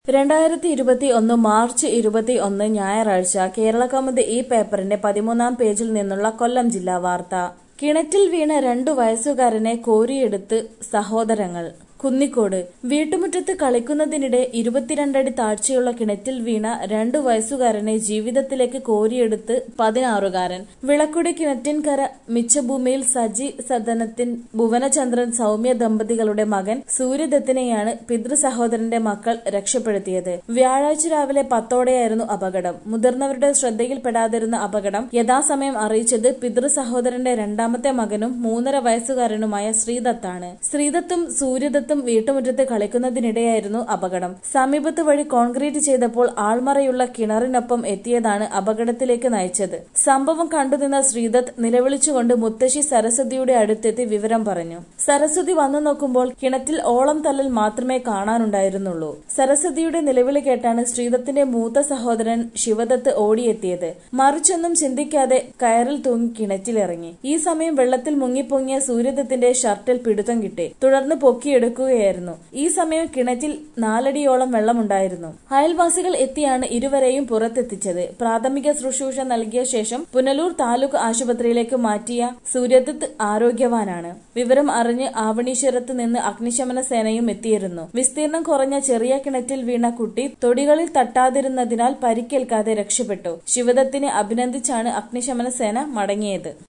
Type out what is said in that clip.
രണ്ടായിരത്തി ഇരുപത്തി ഒന്ന് മാർച്ച് ഇരുപത്തി ഒന്ന് ഞായറാഴ്ച കേരളകൗമുദി ഈ പേപ്പറിന്റെ പതിമൂന്നാം പേജിൽ നിന്നുള്ള കൊല്ലം ജില്ലാ വാർത്ത കിണറ്റിൽ വീണ രണ്ടു വയസ്സുകാരനെ കോരിയെടുത്ത് സഹോദരങ്ങൾ കുന്നിക്കോട് വീട്ടുമുറ്റത്ത് കളിക്കുന്നതിനിടെ ഇരുപത്തിരണ്ടടി താഴ്ചയുള്ള കിണറ്റിൽ വീണ രണ്ടു വയസ്സുകാരനെ ജീവിതത്തിലേക്ക് കോരിയെടുത്ത് പതിനാറുകാരൻ വിളക്കുടി കിണറ്റിൻകര മിച്ചഭൂമിയിൽ സജി സദനത്തിൻ ഭുവനചന്ദ്രൻ സൗമ്യ ദമ്പതികളുടെ മകൻ സൂര്യദത്തിനെയാണ് പിതൃസഹോദരന്റെ മക്കൾ രക്ഷപ്പെടുത്തിയത് വ്യാഴാഴ്ച രാവിലെ പത്തോടെയായിരുന്നു അപകടം മുതിർന്നവരുടെ ശ്രദ്ധയിൽപ്പെടാതിരുന്ന അപകടം യഥാസമയം അറിയിച്ചത് പിതൃസഹോദരന്റെ രണ്ടാമത്തെ മകനും മൂന്നര വയസ്സുകാരനുമായ ശ്രീദത്താണ് ശ്രീദത്തും സൂര്യദത്തും വീട്ടുമുറ്റത്ത് കളിക്കുന്നതിനിടെയായിരുന്നു അപകടം സമീപത്ത് വഴി കോൺക്രീറ്റ് ചെയ്തപ്പോൾ ആൾമറയുള്ള കിണറിനൊപ്പം എത്തിയതാണ് അപകടത്തിലേക്ക് നയിച്ചത് സംഭവം കണ്ടുനിന്ന ശ്രീദത്ത് നിലവിളിച്ചുകൊണ്ട് മുത്തശ്ശി സരസ്വതിയുടെ അടുത്തെത്തി വിവരം പറഞ്ഞു സരസ്വതി വന്നു നോക്കുമ്പോൾ കിണറ്റിൽ ഓളം തല്ലൽ മാത്രമേ കാണാനുണ്ടായിരുന്നുള്ളൂ സരസ്വതിയുടെ നിലവിളി കേട്ടാണ് ശ്രീദത്തിന്റെ മൂത്ത സഹോദരൻ ശിവദത്ത് ഓടിയെത്തിയത് മറിച്ചൊന്നും ചിന്തിക്കാതെ കയറിൽ തൂങ്ങി കിണറ്റിലിറങ്ങി ഈ സമയം വെള്ളത്തിൽ മുങ്ങിപ്പൊങ്ങിയ സൂര്യദത്തിന്റെ ഷർട്ടിൽ പിടുത്തം കിട്ടി തുടർന്ന് പൊക്കിയെടുക്കുകയായിരുന്നു ഈ സമയം കിണറ്റിൽ നാലടിയോളം വെള്ളമുണ്ടായിരുന്നു അയൽവാസികൾ എത്തിയാണ് ഇരുവരെയും പുറത്തെത്തിച്ചത് പ്രാഥമിക ശുശ്രൂഷ നൽകിയ ശേഷം പുനലൂർ താലൂക്ക് ആശുപത്രിയിലേക്ക് മാറ്റിയ സൂര്യദത്ത് ആരോഗ്യവാനാണ് വിവരം അറിഞ്ഞ് ആവണീശ്വരത്ത് നിന്ന് അഗ്നിശമന സേനയും എത്തിയിരുന്നു വിസ്തീർണം കുറഞ്ഞ ചെറിയ കിണറ്റിൽ വീണ കുട്ടി തൊടികളിൽ തട്ടാതിരുന്നതിനാൽ പരിക്കേൽക്കാതെ രക്ഷപ്പെട്ടു ശിവദത്തിനെ അഭിനന്ദിച്ചാണ് അഗ്നിശമന സേന മടങ്ങിയത്